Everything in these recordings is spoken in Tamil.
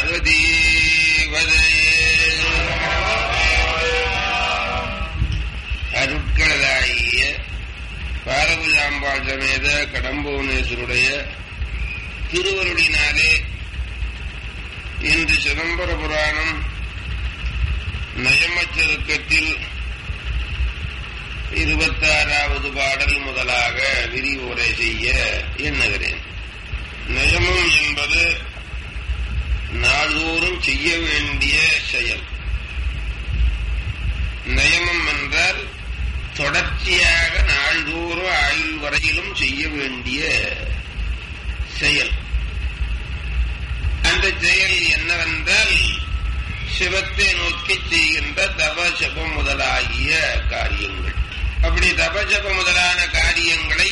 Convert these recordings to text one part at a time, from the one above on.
பார்வதி அருட்களதாகிய பாரபுஜாம்பாள் சமேத கடம்புவனேஸ்வருடைய திருவருளினாலே இன்று சிதம்பர புராணம் நயமச்சருக்கத்தில் இருபத்தாறாவது பாடல் முதலாக விரிவுரை செய்ய எண்ணுகிறேன் நயமம் என்பது நாள்தோறும் செய்ய வேண்டிய செயல் நயமம் என்றால் தொடர்ச்சியாக நாள்தோறும் ஆயுள் வரையிலும் செய்ய வேண்டிய செயல் அந்த செயல் என்னவென்றால் சிவத்தை நோக்கி செய்கின்ற தபசபம் முதலாகிய காரியங்கள் அப்படி தபசப முதலான காரியங்களை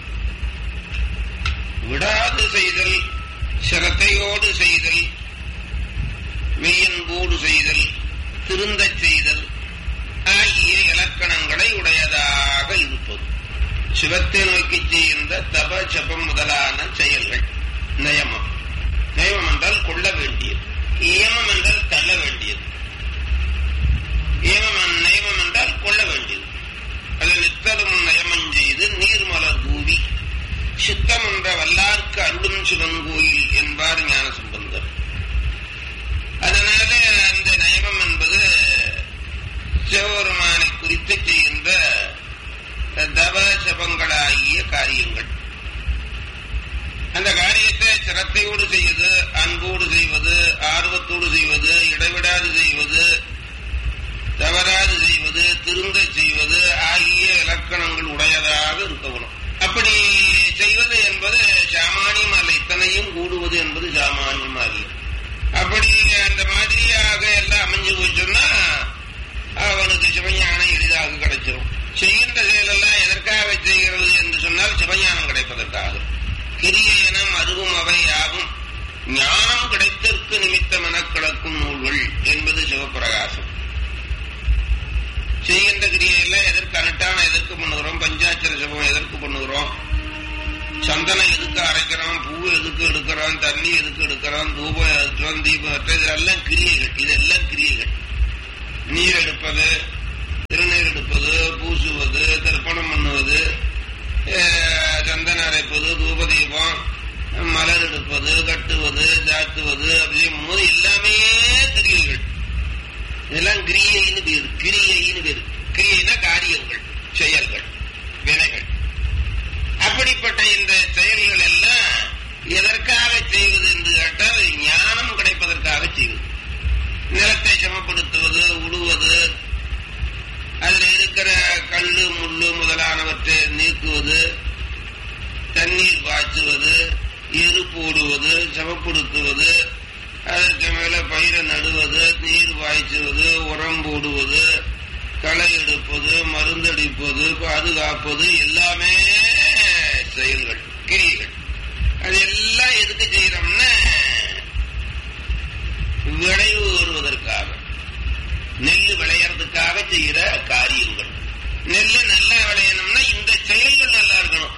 விடாது செய்தல் சிரத்தையோடு செய்தல் மெய்யன்போடு செய்தல் திருந்தச் செய்தல் ஆகிய இலக்கணங்களை உடையதாக இருப்பது சிவத்தை நோக்கி செய்கின்ற தப ஜபம் முதலான செயல்கள் நயமம் நயமம் என்றால் கொள்ள வேண்டியது ஏமம் என்றால் தள்ள வேண்டியது ஏமம் நயமம் என்றால் கொள்ள வேண்டியது அது நித்தலும் நயமம் செய்து நீர்மலர் தூவி சித்தம் என்ற வல்லார்க்கு அருளும் சிவன் கோயில் என்பார் ஞான சம்பந்தர் அதனால அந்த நயமம் என்பது சிவபெருமானை குறித்து செய்கின்ற தவ சபங்களாகிய காரியங்கள் அந்த காரியத்தை சிரத்தையோடு செய்வது அன்போடு செய்வது ஆர்வத்தோடு செய்வது இடைவிடாது செய்வது தவறாது செய்வது திருந்த செய்வது ஆகிய இலக்கணங்கள் உடையதாக இருக்கணும் அப்படி செய்வது என்பது சாமானியம் அல்ல இத்தனையும் கூடுவது என்பது சாமானியம் அல்ல அப்படி அந்த மாதிரியாக எல்லாம் அமைஞ்சு போச்சுன்னா அவனுக்கு சிவஞானம் எளிதாக கிடைச்சிடும் செய்கின்ற செயலெல்லாம் எதற்காக செய்கிறது என்று சொன்னால் சிவஞானம் கிடைப்பதற்காக கிரியனம் அருவும் அவை யாவும் ஞானம் கிடைத்தற்கு நிமித்தம் என கிடக்கும் நூல்கள் என்பது சிவபிரகாசம் செய்கின்ற கிரியையெல்லாம் எதற்கு அனுட்டான எதற்கு பண்ணுகிறோம் பஞ்சாட்சர சிவம் எதற்கு பண்ணுகிறோம் சந்தனம் எதுக்கு அரைக்கிறோம் பூ எதுக்கு எடுக்கிறோம் தண்ணி எதுக்கு எடுக்கிறோம் தூபம் எடுக்கிறோம் தீபம் இதெல்லாம் கிரியைகள் இதெல்லாம் கிரியைகள் நீர் எடுப்பது திருநீர் எடுப்பது பூசுவது தர்ப்பணம் பண்ணுவது சந்தனம் அரைப்பது தூப தீபம் மலர் எடுப்பது கட்டுவது சாத்துவது அப்படியும் போது எல்லாமே கிரியைகள் இதெல்லாம் கிரியைன்னு பேரு கிரியைன்னு பேரு கிரியைனா காரியங்கள் செயல்கள் வினைகள் அப்படிப்பட்ட இந்த செயல்கள் எல்லாம் எதற்காக செய்வது என்று கேட்டால் ஞானம் கிடைப்பதற்காக செய்வது நிலத்தை சமப்படுத்துவது உழுவது அதில் இருக்கிற கல்லு முள்ளு முதலானவற்றை நீக்குவது தண்ணீர் பாய்ச்சுவது எரு போடுவது சமப்படுத்துவது அதற்கு மேல பயிரை நடுவது நீர் பாய்ச்சுவது உரம் போடுவது களை எடுப்பது மருந்தடிப்பது பாதுகாப்பது எல்லாமே செயல்கள் கிரியைகள் அது எல்லாம் எதுக்கு செய்யறோம்னா விளைவு வருவதற்காக நெல் விளையறதுக்காக செய்யற காரியங்கள் நெல் நல்லா விளையணும்னா இந்த செயல்கள் நல்லா இருக்கணும்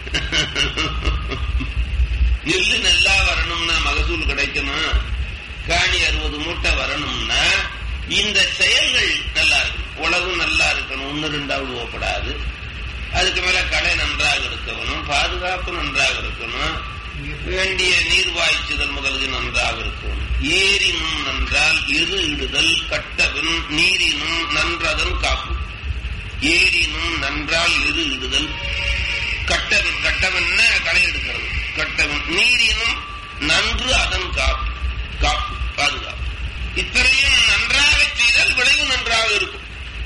நெல் நல்லா வரணும்னா மகசூல் கிடைக்கணும் காணி அறுபது மூட்டை வரணும்னா இந்த செயல்கள் நல்லா இருக்கணும் உழவு நல்லா இருக்கணும் ஒன்னு ரெண்டாவது ஓப்படாது அதுக்கு மேல களை நன்றாக இருக்கணும் பாதுகாப்பு நன்றாக இருக்கணும் வேண்டிய நீர் வாய்ச்சுதல் முதலுக்கு நன்றாக இருக்கணும் ஏரினும் நன்றால் எரு இடுதல் கட்டவன் நீரினும் நன்றதன் காப்பு ஏரினும் நன்றால் எரு இடுதல் கட்டவன் கட்டவன் களை எடுக்கிறது கட்டவன் நீரினும் நன்று அதன் காப்பு காப்பு பாதுகாப்பு இத்தனையும் நன்றாக செய்தால் விளைவு நன்றாக இருக்கும்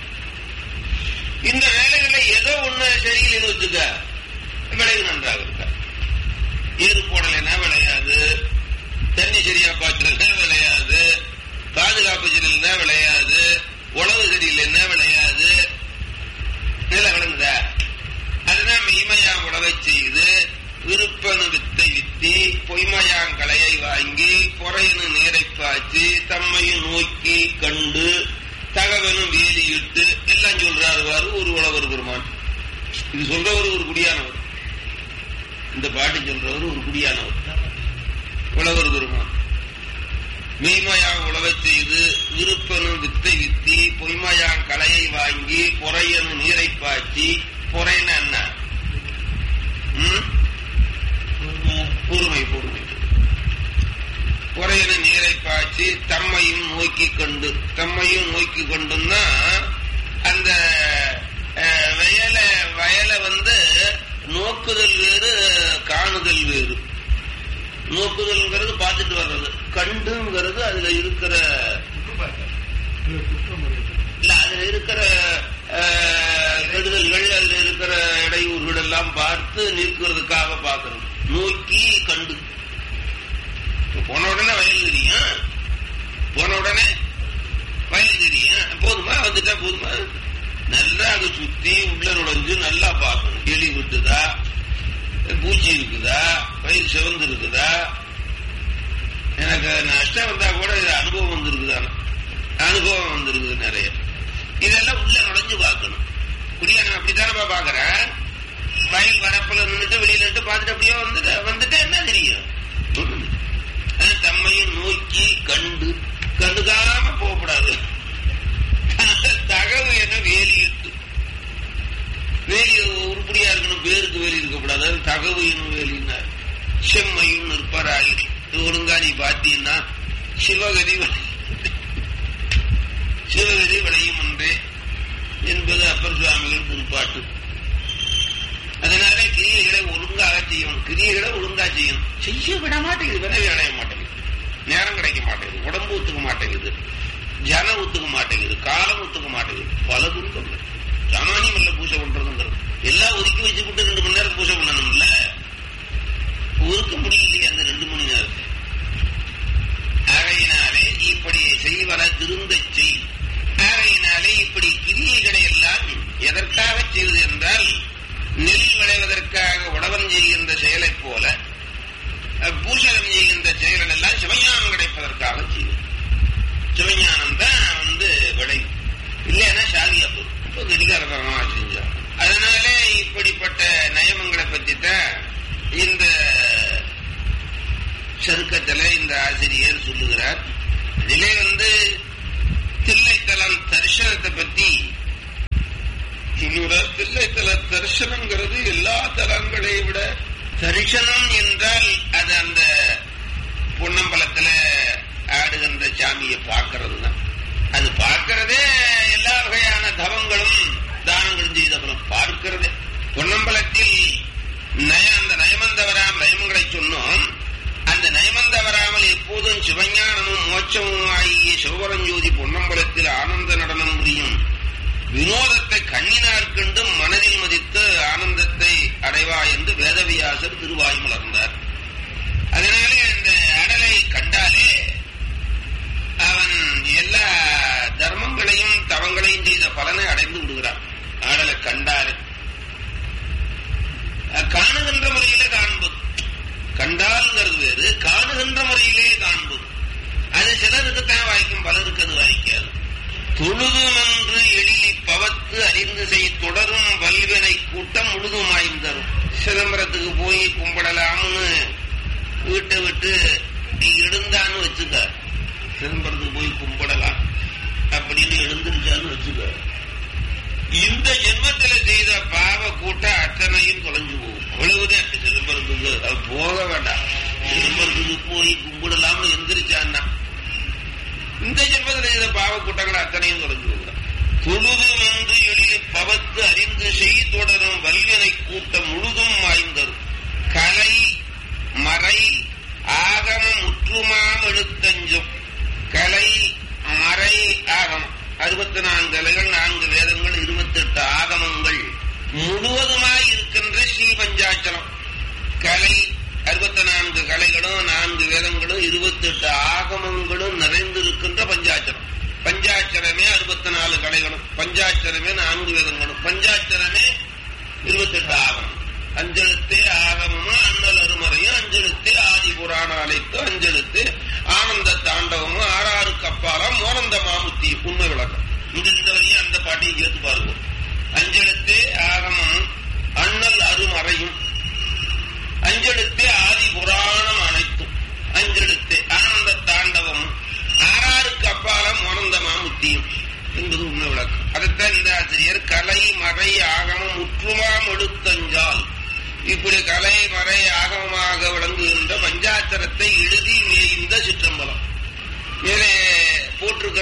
இந்த வேலைகளை ஏதோ ஒண்ணு சரியில்லைன்னு வச்சுக்க விளைவு நன்றாக இருக்கா ஏறு போடலைன்னா விளையாது தண்ணி சரியா பாய்ச்சலன்னா விளையாது பாதுகாப்பு சரியில்லைன்னா விளையாது உழவு சரியில்லைன்னா விளையாது நில விளங்குதா அதுதான் மெய்மையா உழவை செய்து விருப்பனு வித்தை வித்தி பொய்மையாங்கலையை வாங்கி பொறையனு நீரை பாய்ச்சி தம்மையும் நோக்கி கண்டு தகவலும் வேலியிட்டு எல்லாம் சொல்றாரு ஒரு உழவர் பெருமான் இது சொல்றவர் ஒரு குடியானவர் இந்த பாட்டு சொல்றவர் ஒரு குடியானவர் உழவர் பெருமான் மெய்மையாங் உழவச் செய்து விருப்பனும் வித்தை வித்தி பொய்மையாங் களையை வாங்கி பொறையனு நீரை பாய்ச்சி பொறைன என்ன ம்? பொறுமை பொறுமை பொறையனு நீரை பாய்ச்சி தம்மையும் நோக்கி கொண்டு தம்மையும் நோக்கி கொண்டுன்னா அந்த அஹ், வயல வயலை வந்து நோக்குதல் வேறு காணுதல் வேறு நோக்குதல்ங்கிறது பார்த்துட்டு வர்றது கண்டுங்கிறது அதுல இருக்கிற இல்ல அதுல இருக்கிற அஹ், கெடுதல்கள் அதுல இருக்கிற இடையூறுகள் எல்லாம் பார்த்து நீக்குறதுக்காக பார்க்கறது நோக்கி கண்டு இப்ப போன உடனே வயல் தெரியும் போன உடனே வயல் தெரியும் போதுமா வந்துட்டா போதுமா நல்லா அதை சுத்தி உள்ள நுழைஞ்சு நல்லா பார்க்கணும் எலி விட்டுதா பூச்சி இருக்குதா பயிர் சிவந்து இருக்குதா எனக்கு நஷ்டம் வந்தா கூட இது அனுபவம் வந்திருக்குதான அனுபவம் வந்திருக்குது நிறைய இதெல்லாம் உள்ள நுழைஞ்சு பார்க்கணும் குடியா நான் அப்படித்தானப்பா பாக்குறேன் வயல் வரப்புல நின்றுட்டு வெளியில நின்று பார்த்துட்டு அப்படியே வந்துட்டு வந்துட்டு என்ன தெரியும் ஒண்ணும் இல்ல. அது தம்மையும் நோக்கி கண்டு கண்டுக்காம போகக்கூடாது தகவு என்ன வேலியிட்டு வேலி உருப்படியா இருக்கணும் பேருக்கு வேலி இருக்கக்கூடாது அது தகவு என்னும் வேலினார் செம்மையும் நிற்பராயில் இது ஒழுங்கா நீ பார்த்தீங்கன்னா சிவகதி விளை- சிவகதி விளையும் ஒன்றே என்பது அப்பர் சுவாமிகள் குறிப்பாட்டு அதனால கிரியைகளை ஒழுங்காக செய்யணும் கிரியைகளை ஒழுங்கா செய்யணும் செய்ய விட மாட்டேங்குது வினவி அடைய மாட்டேங்குது நேரம் கிடைக்க மாட்டேங்குது உடம்பு ஒத்துக்க மாட்டேங்குது ஜனம் ஒத்துக்க மாட்டேங்குது காலம் ஒத்துக்க மாட்டேங்குது பல துன்பம் சாமானியம் இல்ல பூஜை பண்றதுங்கிறது எல்லாம் ஒதுக்கி வச்சுக்கிட்டு ரெண்டு மணி நேரம் பூஜை பண்ணணும்ல ஒதுக்க முடியலையே அந்த ரெண்டு மணி நேரத்தை ஆகையினாலே இப்படி செய்வன திருந்த செய் ஆகையினாலே இப்படி கிரியைகளை எல்லாம் எதற்காக செய்வது என்றால் நெல் விளைவதற்காக உழவன் செய்கின்ற செயலைப் போல அஹ், பூசகம் செய்கின்ற செயல்கள் எல்லாம் சிவஞானம் கிடைப்பதற்காக செய்வது சிவஞானம் தான் வந்து விளை இல்லைன்னா சாதியா போகும் இப்போ கடிகாரமாக செஞ்சான் அதனாலே இப்படிப்பட்ட நயமங்களை பற்றி தான் இந்த சருக்கத்துல இந்த ஆசிரியர் சொல்லுகிறார் இதிலே வந்து தில்லைத்தலம் தரிசனத்தை பத்தி சொல்லுகிறார் தில்லைத்தல தரிசனங்கிறது எல்லா தலங்களை விட தரிசனம் என்றால் அது அந்த பொன்னம்பலத்துல ஆடுகின்ற சாமியை பார்க்கறது தான் அது பார்க்கறதே எல்லா வகையான தவங்களும் தானங்களும் செய்தவரும் பார்க்கிறதே பொன்னம்பலத்தில் நய அந்த நயமந்தவராம் நயமங்களை சொன்னோம் அந்த நயமந்தவராமல் எப்போதும் சிவஞானமும் மோட்சமும் ஆகிய சிவபரஞ்சோதி பொன்னம்பலத்தில் ஆனந்த நடனம் புரியும் வினோதத்தை கண்ணினார் கண்டு மனதில் மதித்து ஆனந்தத்தை அடைவா என்று வேதவியாசர் திருவாய் மலர்ந்தார் அதனாலே அந்த அடலை கண்டாலே அவன் எல்லா தர்மங்களையும் தவங்களையும் செய்த பலனை அடைந்து விடுகிறான் ஆடலை கண்டாலே அஹ் காணுகின்ற முறையில காண்பது கண்டால்ங்கிறது வேறு காணுகின்ற முறையிலே காண்பது அது சிலருக்கு தான் வாய்க்கும் பலருக்கு அது வாய்க்காது தொழுதுமன்று எழிலி பவத்து அறிந்து செய் தொடரும் வல்வினை கூட்டம் முழுதுமாயும் தரும் சிதம்பரத்துக்கு போய் கும்பிடலாம்னு வீட்டை விட்டு நீ எழுந்தான்னு வச்சுக்க சிதம்பரத்துக்கு போய் கும்பிடலாம் அப்படின்னு எழுந்திருச்சான்னு வச்சுக்க இந்த ஜென்மத்துல செய்த பாவ கூட்டம் அத்தனையும் தொலைஞ்சு போகும் அவ்வளவுதான் சிதம்பரத்துக்கு அது போக வேண்டாம் சிதம்பரத்துக்கு போய் கும்பிடலாம்னு எந்திரிச்சான்னா இந்த ஜென்மத்தில் செய்த பாவ கூட்டங்கள் அத்தனையும் தொலைஞ்சு போகிறார் தொழுது என்று எழில் பவத்து அறிந்து செய் தொடரும் வல்வினை கூட்டம் முழுதும் வாய்ந்தரும் கலை மறை ஆகமம் முற்றுமாம் எழுத்தஞ்சும் கலை மறை ஆகமம் அறுபத்தி நான்கு கலைகள் நான்கு வேதங்கள் இருபத்தி எட்டு ஆகமங்கள் முழுவதுமாய் இருக்கின்ற ஸ்ரீ பஞ்சாச்சலம் கலை அறுபத்தி நான்கு கலைகளும் நான்கு வேதங்களும் இருபத்தி எட்டு ஆகமங்களும் நிறைந்திருக்கின்ற பஞ்சாட்சரம் பஞ்சாட்சரமே அறுபத்தி நாலு கலைகளும் பஞ்சாட்சரமே நான்கு வேதங்களும் பஞ்சாட்சரமே இருபத்தி எட்டு ஆகமம் அஞ்செழுத்தே ஆகமமும் அண்ணல் அருமறையும் அஞ்செழுத்தே ஆதி புராண அழைத்து அஞ்செழுத்து ஆனந்த தாண்டவமும் ஆறாறு கப்பாலம் மோனந்த மாமுத்தி உண்மை விளக்கம் இந்த இந்த வரையும் அந்த பாட்டையும் கேட்டு பாருங்க அஞ்செழுத்தே ஆகமம் அண்ணல் அருமறையும் அஞ்செழுத்தே ஆதி புராணம் அனைத்தும் அஞ்செழுத்தே ஆனந்த தாண்டவம்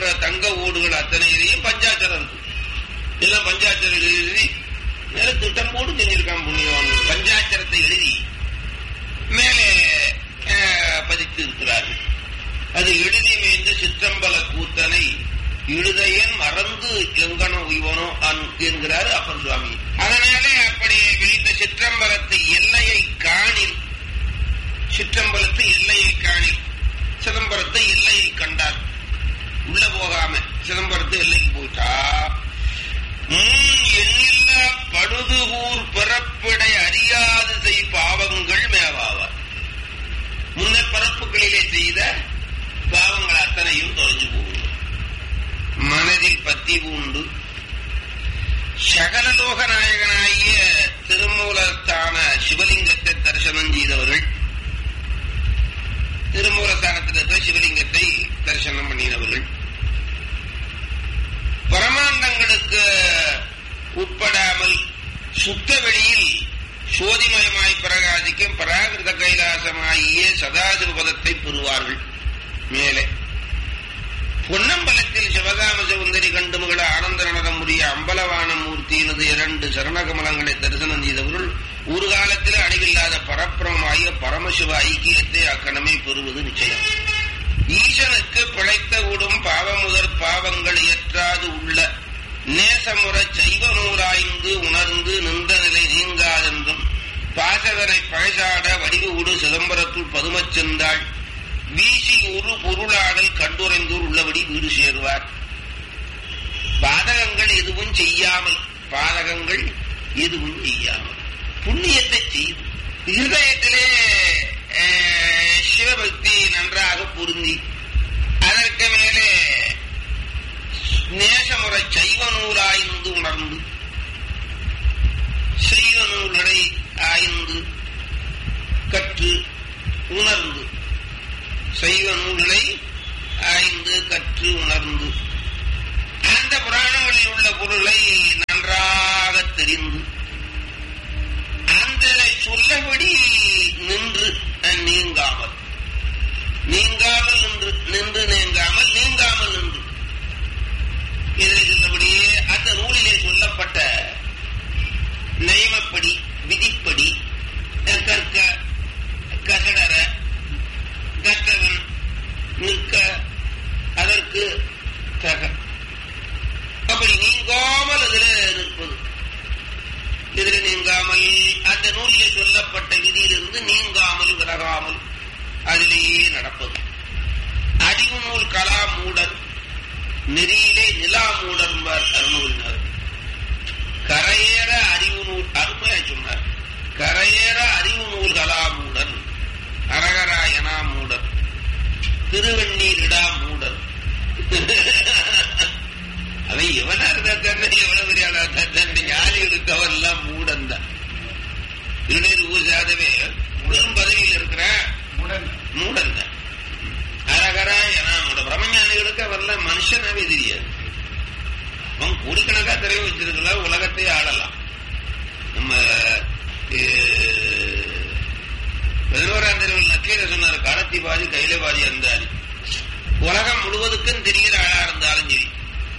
இருக்கிற தங்க ஓடுகள் அத்தனையிலையும் பஞ்சாச்சரம் இருக்கு எல்லாம் பஞ்சாச்சரம் எழுதி மேல திட்டம் போட்டு செஞ்சிருக்கான் புண்ணியவான் பஞ்சாச்சரத்தை எழுதி மேலே அஹ், பதித்து இருக்கிறார்கள் அது எழுதி மேய்ந்த சிற்றம்பல கூத்தனை இழுதையன் மறந்து எங்கனோ உய்வனோ அன்- என்கிறார் அப்பன் சுவாமி அதனாலே அப்படி விழித்த சிற்றம்பலத்தை எல்லையை காணில் சிற்றம்பலத்து எல்லையை காணில் சிதம்பரத்தை எல்லையை கண்டார் உள்ள போகாம சிதம்பரத்து எல்லைக்கு போயிட்டா முன் எண்ணில்லா படுதுகூர் பிறப்பிடை அறியாது செய் பாவங்கள் மேவாவார் முன்னர் பரப்புகளிலே செய்த பாவங்கள் அத்தனையும் தொலைஞ்சு போகும் மனதில் பத்தி பூண்டு சகலலோக நாயகனாகிய திருமூலத்தான சிவலிங்கத்தை தரிசனம் செய்தவர்கள் திருமூலஸ்தானத்தில் இருக்கிற சிவலிங்கத்தை தரிசனம் பண்ணினவர்கள் பரமாண்டங்களுக்கு உட்படாமல் சுத்த வெளியில் சோதிமயமாய் பிரகாசிக்கும் பராகிருத கைலாசமாகிய சதாசிவ பதத்தை பெறுவார்கள் மேலே பொன்னம்பலத்தில் சிவகாம சுந்தரி கண்டு மகள ஆனந்த நடனம் முடிய அம்பலவான மூர்த்தியினது இரண்டு சரணகமலங்களை தரிசனம் செய்தவர்கள் ஒரு காலத்தில் அணிவில்லாத பரப்பிரமாகிய பரமசிவ ஐக்கியத்தை அக்கணமே பெறுவது நிச்சயம் ஈசனுக்கு பிழைத்த விடும் பாவமுதற் பாவங்கள் இயற்றாது உள்ள நேசமுற சைவ நூலாய்ந்து உணர்ந்து நின்ற நிலை நீங்காதென்றும் பாசகரை பழைசாட வடிவு உடு சிதம்பரத்துள் பதுமச் சென்றாள் வீசி ஒரு பொருளாடல் கண்டுரைந்தோர் உள்ளபடி வீடு சேருவார் பாதகங்கள் எதுவும் செய்யாமல் பாதகங்கள் எதுவும் செய்யாமல் புண்ணியத்தை செய்து இருதயத்திலே அஹ், சிவபக்தி நன்றாக பொருந்தி அதற்கு மேலே நேசமுறை சைவ நூலாய்ந்து உணர்ந்து செய்வ நூல்களை ஆய்ந்து கற்று உணர்ந்து சைவ நூல்களை ஆய்ந்து கற்று உணர்ந்து அந்த புராணங்களில் உள்ள பொருளை நன்றாக தெரிந்து அந்த சொல்லபடி நின்று அஹ், நீங்காமல் நீங்காமல் நின்று நின்று நீங்காமல் நீங்காமல் நின்று இதில் சொல்லபடியே அந்த நூலிலே சொல்லப்பட்ட நியமப்படி விதிப்படி அஹ், கற்க கசடர கற்றவன் நிற்க அதற்கு தக அப்படி நீங்காமல் அதில் நிற்பது இதில் நீங்காமல் அந்த நூலிலே சொல்லப்பட்ட விதியிலிருந்து நீங்காமல் விலகாமல் அதிலேயே நடப்பது அறிவு நூல் கலா மூடர் நெறியிலே நிலா மூடர் அருணூரினர் கரையேற அறிவு நூல் அருமையா சொன்னார் கரையேற அறிவு நூல் கலா மூடர் அரகராயனா மூடர் திருவெண்ணீரிடா மூடர் அவன் எவனா இருந்தா தானே எவ்வளவு பெரிய ஆளா இருந்தா தானே ஞானி இருக்கவெல்லாம் மூடன் தான் திருநீர் ஊசாதவே பெரும் பதவியில் இருக்கிற மூடன் தான் அரகரா என பிரம்மஞானிகளுக்கு அவரெல்லாம் மனுஷனாவே தெரியாது அவன் கோடிக்கணக்கா திரைய வச்சிருக்கலாம் உலகத்தையே ஆளலாம் நம்ம அஹ், பதினோராம் தெருவில் நக்கீர சொன்னார் கடத்தி பாதி கையில பாதி இருந்தாரு உலகம் முழுவதுக்கும் தெரிகிற ஆளா இருந்தாலும் சரி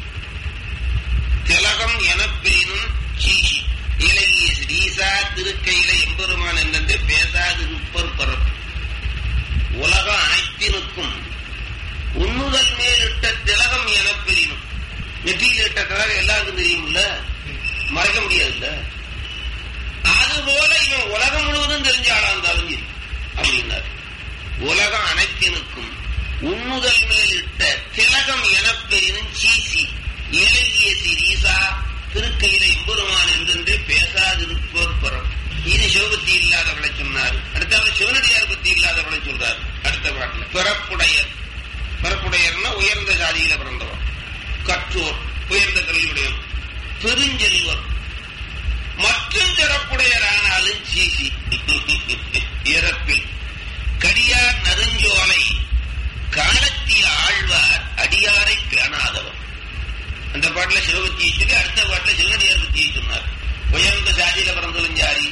திலகம் எனப்பிரினும் சீசி இலகிய ஸ்ரீசா திருக்கையில எம்பெருமான் என்றே பேசாது நிற்பர் பரப்பு உலகம் அனைத்தினுக்கும் உண்ணுதல் மேல் இட்ட திலகம் எனப்பிரினும் நெற்றியில் இட்ட திலகம் எல்லாருக்கும் தெரியும்ல மறைக்க முடியாதுல்ல அதுபோல இவன் உலகம் முழுவதும் தெரிஞ்ச ஆளா இருந்தாலும் சரி அப்படின்னார் உலகம் அனைத்தினுக்கும் உண்ணுதல் மேல் இட்ட திலகம் எனப்பெரினும் சீசி இலகிய சிறீசா திருக்கையில எம்பெருமான் என்றென்றே பேசாதிருப்போர் பரம் இது சிவபக்தி இல்லாதவளை சொன்னார் அடுத்த சிவனடியார் பத்தி இல்லாதவளை சொல்றார் அடுத்த பாட்டுல பிறப்புடையர் பிறப்புடையர்னா உயர்ந்த ஜாதியில பிறந்தவர் கற்றோர் உயர்ந்த கல்வியுடையவர் பெருஞ்செல்வர் மற்றும் சிறப்புடையரானாலும் சீசி இறப்பில் கடியார் நறுஞ்சோலை காலத்திய ஆழ்வார் அடியாரை பேணாதவர் அந்த பாட்டுல சிவபக்தியை சொல்லி அடுத்த பாட்டுல சிவனடியார் பத்தியை சொன்னார் உயர்ந்த சாதியில பிறந்தாலும் சாரி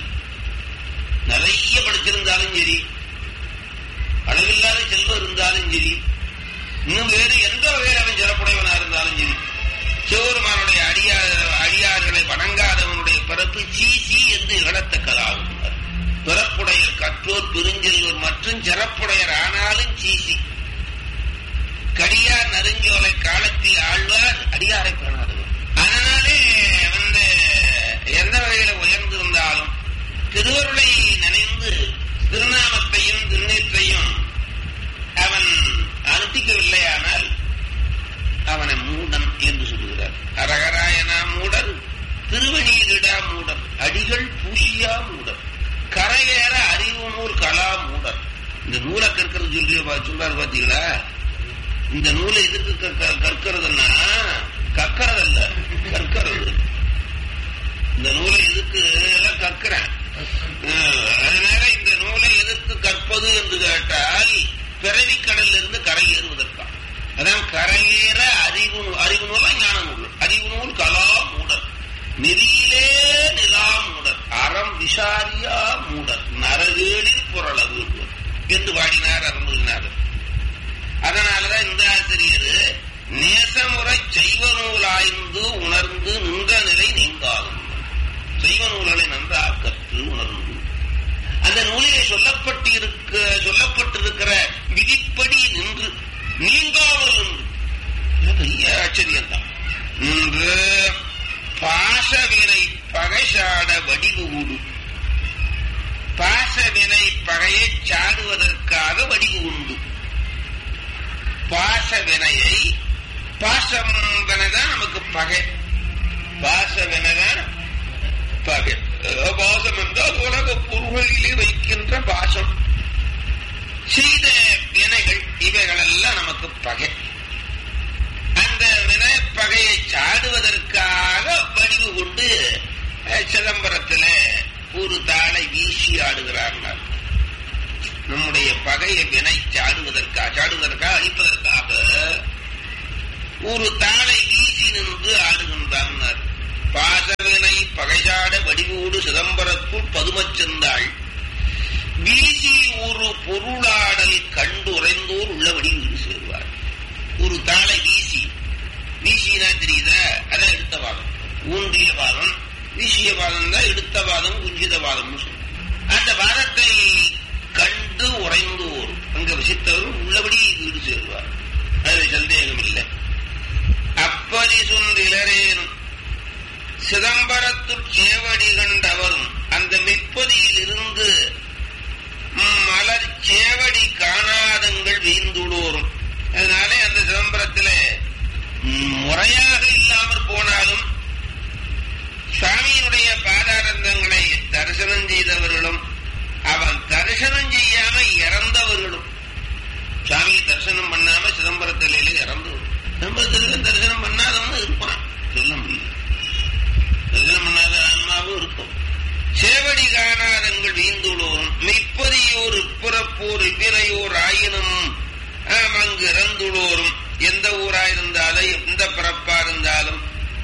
நிறைய படிச்சிருந்தாலும் சரி அளவில்லாத செல்வம் இருந்தாலும் சரி இன்னும் வேறு எந்த வகையில் அவன் சிறப்புடையவனா இருந்தாலும் சரி சிவபெருமானுடைய அடியார் அடியார்களை வணங்காதவனுடைய பிறப்பு சீசி என்று இகழத்தக்கதாகும் பிறப்புடைய கற்றோர் பெருஞ்செல்வர் மற்றும் சிறப்புடையர் ஆனாலும் சீசி கடியார் நெருஞ்சோலை காலத்தில் ஆழ்வார் அடியாரை காணாதவர் அதனாலே வந்து எந்த வகையில உயர்ந்திருந்தாலும் திருவருளை நினைந்து திருநாமத்தையும் திருநீற்றையும் அவன் அனுஷ்டிக்கவில்லையானால் அவனை மூடன் என்று சொல்லுகிறார் அரகராயனா மூடர் திருவணியிடா மூடர் அடிகள் பூசியா மூடர் கரையேற அறிவு நூல் கலா மூடர் இந்த நூலை கற்கிறது சொல்லி சொல்றாரு பாத்தீங்களா இந்த நூலை எதுக்கு கற்க- கற்கிறதுன்னா கற்கிறதல்ல கற்கிறது இந்த நூலை எதுக்கு எல்லாம் கற்கிறேன் அஹ், அதனால இந்த நூலை எதிர்த்து கற்பது என்று கேட்டால் பிறவி கடல்ல இருந்து கரை ஏறுவதற்காக அதான் கரையேற அறிவு நூ- அறிவு நூலா ஞான நூல் அறிவு நூல் கலா மூடர் நெறியிலே நிலா மூடர் அறம் விசாரியா மூடர் நரகேளில் புரளவு என்று பாடினார் அருள்நாதர் அதனாலதான் இந்த ஆசிரியர் நேசமுறை செய்வ நூலாய்ந்து உணர்ந்து நின்ற நிலை நீங்காகும் செய்வ நூல்களை நன்றாக கற்று உணர்ந்து அந்த நூலிலே சொல்லப்பட்டிருக்க சொல்லப்பட்டிருக்கிற விதிப்படி நின்று நீங்காமல் நின்று இது பெரிய ஆச்சரியம் தான் நின்று பாசவினை பகைசாட வடிவு ஊடு பாசவினை பகையை சாடுவதற்காக வடிவு உண்டு பாச வினையை பாசம் வினைதான் நமக்கு பகை பாச வினைதான் பகை அஹ் பாசம் என்றால் உலக பொருள்களிலே வைக்கின்ற பாசம் செய்த வினைகள் இவைகள் எல்லாம் நமக்கு பகை அந்த வினை பகையை சாடுவதற்காக வடிவு கொண்டு அஹ், சிதம்பரத்துல ஒரு தாளை வீசி ஆடுகிறார்கள் நம்முடைய பகையை வினை சாடுவதற்காக சாடுவதற்காக அழிப்பதற்காக ஒரு தாளை வீசி நின்று ஆடுகின்றார் பாசவினை பகைசாட வடிவூடு சிதம்பரத்துள் பதுமச் சென்றாள் வீசி ஒரு பொருளாடல் கண்டு உறைந்தோர் உள்ளபடி வீடு சேருவார் ஒரு தாளை வீசி வீசினா தெரியுதா அதான் எடுத்த வாதம் ஊன்றிய வாதம் வீசிய வாதம் தான் எடுத்த வாதம் குஞ்சித வாதம் அந்த வாதத்தை கண்டு உறைந்தோர் அங்க வசித்தவர் உள்ளபடி வீடு சேருவார் அது சந்தேகம் இல்லை அப்படி சுன்றிலரேனும் சிதம்பரத்துள் சேவடி கண்டவரும் அந்த மெப்பதியில் இருந்து மலர் சேவடி காணாதங்கள் வீந்துள்ளோரும் அதனாலே அந்த சிதம்பரத்திலே முறையாக இல்லாமற் போனாலும் சுவாமியினுடைய பாதாரந்தங்களை தரிசனம் செய்தவர்களும் அவன் தரிசனம் செய்யாம இறந்தவர்களும் சுவாமியை தரிசனம் பண்ணாம சிதம்பரத்திலே இறந்து சிதம்பரத்திற்கு தரிசனம் பண்ணாதவன் இருப்பான் சொல்ல முடியும் தரிசனம் பண்ணாத ஆன்மாவும் இருக்கும் சேவடி காணாதங்கள் வீந்துள்ளோரும் மெய்ப்பதியோர் இப்புறப்போர் இவ்வினையோர் ஆயினும் ஆம், அங்கு இறந்துள்ளோரும் எந்த ஊராயிருந்தாலும் எந்த பிறப்பா இருந்தாலும்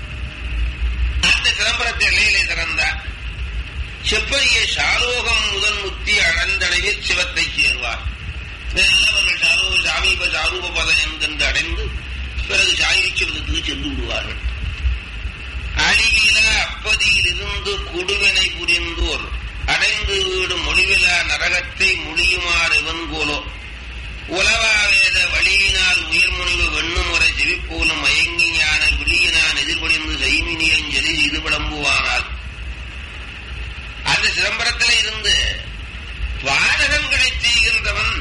அந்த சிதம்பரத்தை இலையிலே திறந்தார் செப்பரிய சாலோகம் முதல் முத்தி அழந்தடைவில் சிவத்தை சேருவார் நல்லவர்கள் சாரோ சாமீப சாரூப பதம் என்கின்ற அடைந்து பிறகு சாயுச்சிவதத்துக்கு சென்று விடுவார்கள் அழிவில அப்பதியில் இருந்து கொடுவினை புரிந்தோர் அடைந்து வீடும் மொழிவிலா நரகத்தை மொழியுமாறு வெண்கோலோ உலவாவேத வழியினால் உயர்முனிவு வெண்ணுமுறை செவிப்போலும் மயங்கி ஞான விழியினான் எதிர்பொழிந்து செய்மினியஞ்சலி இது விளம்புவானால் அந்த சிதம்பரத்தில் இருந்து வாதகங்களை செய்கின்றவன்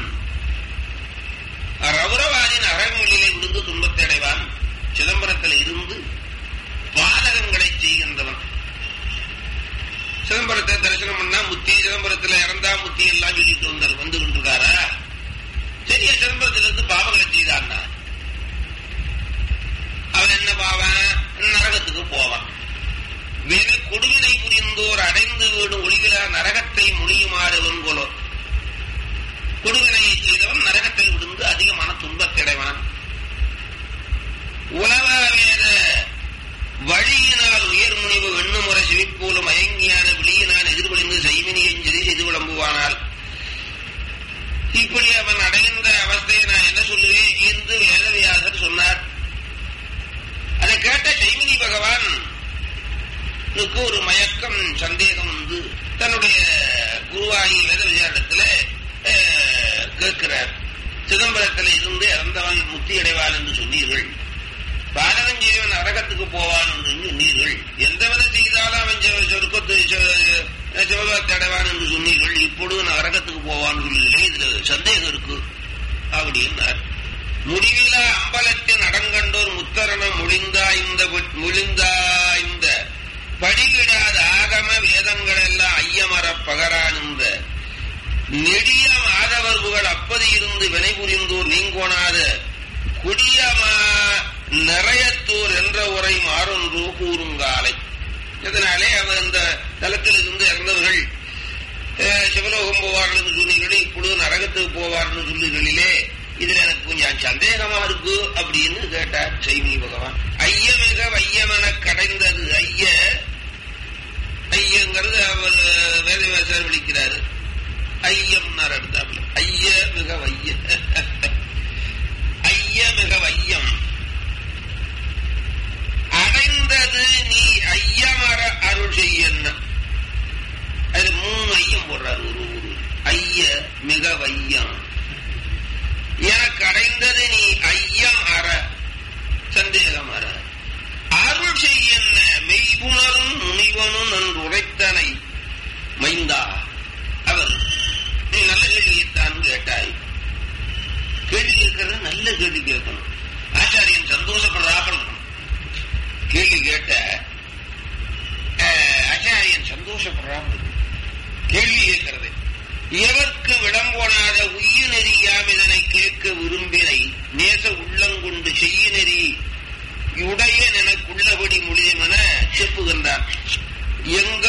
ரவுரவாதின் அறங்களிலே விழுந்து துன்பத்தை அடைவான் சிதம்பரத்தில் இருந்து பாதகங்களை செய்கின்றவன் சிதம்பரத்தை தரிசனம் பண்ணா முத்தி சிதம்பரத்துல இறந்தா முத்தி எல்லாம் சொல்லிட்டு வந்தார் வந்து கொண்டிருக்காரா சரியா சிதம்பரத்துல இருந்து பாவங்களை செய்தான்னா அவன் என்ன பாவன் நரகத்துக்கு போவான் வினை கொடுவினை புரிந்தோர் அடைந்து வீடும் ஒளிவிலா நரகத்தை முடியுமாறு வெண்கோலோ கொடுவினையை செய்தவன் நரகத்தில் விழுந்து அதிகமான துன்பத்திடைவான் உலகாவேத வழியினால் உயர்முனிவு வெண்ணுமுறை செவிப்போலும் மயங்கியான விழியினால் எதிர்பொழிந்து செய்வினியஞ்சலி செய்து விளம்புவானால் இப்படி அவன் அடைகின்ற அவஸ்தையை நான் என்ன சொல்லுவேன் என்று வேத பகவான் ஒரு மயக்கம் சந்தேகம் வந்து தன்னுடைய குருவாகி வேத விசாரத்துல கேட்கிறார் சிதம்பரத்தில் இருந்து இறந்தவன் முத்தி அடைவான் என்று சொன்னீர்கள் பாதகம் செய்வன் அரகத்துக்கு போவான் என்று சொன்னீர்கள் எந்த வித செய்தாலும் அவன் சொருக்கத்து சிவகாத்தை அடைவான் என்று சொன்னீர்கள் இப்பொழுது நரகத்துக்கு போவான் சொல்லி இதுல சந்தேகம் இருக்கு அப்படின்னார் முடிவில அம்பலத்தின் அடங்கண்டோர் முத்தரணம் முழிந்தாய்ந்த முழிந்தாய்ந்த படிவிடாத ஆகம வேதங்கள் எல்லாம் ஐயமர பகரானுந்த நெடிய மாதவர்புகள் அப்பதி இருந்து வினை புரிந்தோர் நீங்கோணாத குடியமா நிறையத்தூர் என்ற உரை மாறொன்று கூறுங்காலை இதனாலே அவர் இந்த தலத்தில் இருந்து இறந்தவர்கள் சிவலோகம் போவார்கள் என்று சொன்னீர்களே இப்பொழுது நரகத்துக்கு போவார்னு சொல்லுகளிலே இதுல எனக்கு கொஞ்சம் சந்தேகமா இருக்கு அப்படின்னு கேட்டார் சைமி பகவான் ஐயமிக வையமென கடைந்தது ஐய ஐயங்கிறது அவர் வேதவேசர் விழிக்கிறாரு ஐயம் நடந்தாப்புல ஐய மிக வைய ஐய மிக வையம் அடைந்தது நீ ஐயமர அருள் செய்யன்ன அது மூணு ஐயம் போடுறாரு ஒரு ஊரு ஐய மிக வையம் எனக்கு அடைந்தது நீ ஐயம் அற சந்தேகம் அற அருள் செய்யன்ன மெய்குணரும் முனிவனும் நன்று உரைத்தனை மைந்தா அவர் நீ நல்ல கேள்வியைத்தான் கேட்டாய் கேள்வி கேட்கறது நல்ல கேள்வி கேட்கணும் ஆச்சாரியன் சந்தோஷப்படுறாக கேள்வி கேட்ட ஆச்சாரியன் சந்தோஷப்படுறாங்க கேள்வி கேட்கிறது எவர்க்கு விளம்போனாத உய்ய நெறியாம் இதனை கேட்க விரும்பினை நேச உள்ளங்கொண்டு செய்ய நெறி உடைய எனக்குள்ளபடி முடியும் என செப்புகின்றார் எங்க